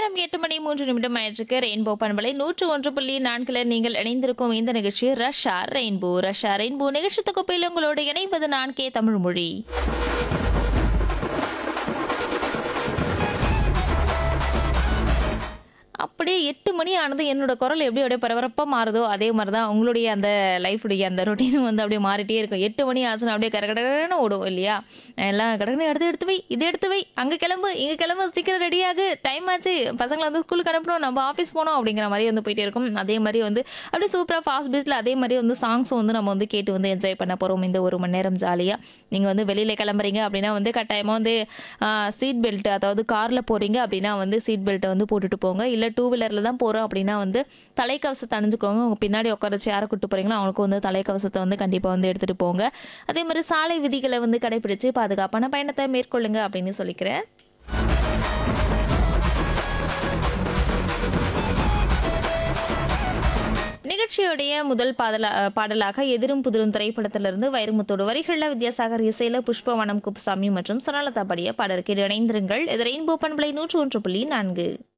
நேரம் எட்டு மணி மூன்று நிமிடம் ஆயிற்றுக்கு ரெயின்போ பண்பலை நூற்று ஒன்று புள்ளி நான்குல நீங்கள் இணைந்திருக்கும் இந்த நிகழ்ச்சி ரஷ்யா ரெயின்போ ரஷ்யா ரெயின்போ நிகழ்ச்சி தொகுப்பில் உங்களோடு இணைவது நான் கே தமிழ் மொழி அப்படியே எட்டு மணி ஆனது என்னோட குரல் எப்படி அப்படியே பரபரப்பாக மாறுதோ அதே மாதிரி தான் உங்களுடைய அந்த லைஃபுடைய அந்த ரொட்டீனும் வந்து அப்படியே மாறிட்டே இருக்கும் எட்டு மணி ஆச்சுன்னா அப்படியே கடகடன்னு ஓடும் இல்லையா எல்லாம் கடகடன்னு எடுத்து எடுத்து வை இது எடுத்து வை அங்கே கிளம்பு இங்கே கிளம்பு சீக்கிரம் ரெடியாகு டைம் ஆச்சு பசங்களை வந்து ஸ்கூலுக்கு அனுப்பணும் நம்ம ஆஃபீஸ் போனோம் அப்படிங்கிற மாதிரி வந்து போயிட்டே இருக்கும் அதே மாதிரி வந்து அப்படியே சூப்பராக ஃபாஸ்ட் பீச்சில் அதே மாதிரி வந்து சாங்ஸும் வந்து நம்ம வந்து கேட்டு வந்து என்ஜாய் பண்ண போகிறோம் இந்த ஒரு மணி நேரம் ஜாலியாக நீங்கள் வந்து வெளியில் கிளம்புறீங்க அப்படின்னா வந்து கட்டாயமாக வந்து சீட் பெல்ட் அதாவது காரில் போகிறீங்க அப்படின்னா வந்து சீட் பெல்ட்டை வந்து போட்டுட்டு போங்க இல்லை டூ வீலரில் தான் போகிறோம் அப்படின்னா வந்து தலைக்கவசத்தை அணிஞ்சுக்கோங்க உங்கள் பின்னாடி உட்கார வச்சு யாரை கூட்டு போகிறீங்களோ அவங்களுக்கு வந்து தலைக்கவசத்தை வந்து கண்டிப்பாக வந்து எடுத்துகிட்டு போங்க அதே மாதிரி சாலை விதிகளை வந்து கடைபிடிச்சு பாதுகாப்பான பயணத்தை மேற்கொள்ளுங்க அப்படின்னு சொல்லிக்கிறேன் நிகழ்ச்சியுடைய முதல் பாடலா பாடலாக எதிரும் புதிரும் திரைப்படத்திலிருந்து வைரமுத்தோடு வரிகளில் வித்யாசாகர் இசையில புஷ்பவனம் குப்புசாமி மற்றும் சுனலதா படிய பாடலுக்கு இணைந்திருங்கள் இது ரெயின்போ பண்பலை நூற்று ஒன்று புள்ளி நான்கு